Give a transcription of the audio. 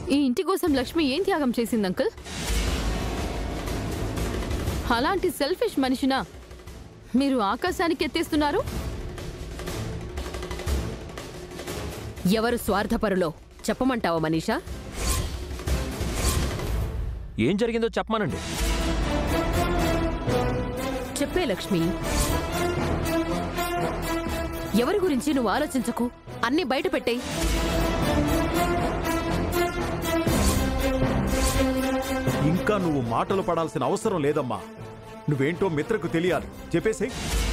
ఈ ఇంటి కోసం లక్ష్మి ఏం త్యాగం చేసింది అంకుల్ అలాంటి సెల్ఫిష్ మనిషినా మీరు ఆకాశానికి ఎత్తేస్తున్నారు ఎవరు స్వార్థపరులో చెప్పమంటావా మనీషా ఏం జరిగిందో చెప్పమానండి చెప్పే లక్ష్మి ఎవరి గురించి నువ్వు ఆలోచించకు అన్ని బయట పెట్టేయ్ ఇంకా నువ్వు మాటలు పడాల్సిన అవసరం లేదమ్మా నువ్వేంటో మిత్రకు తెలియాలి చెప్పేసి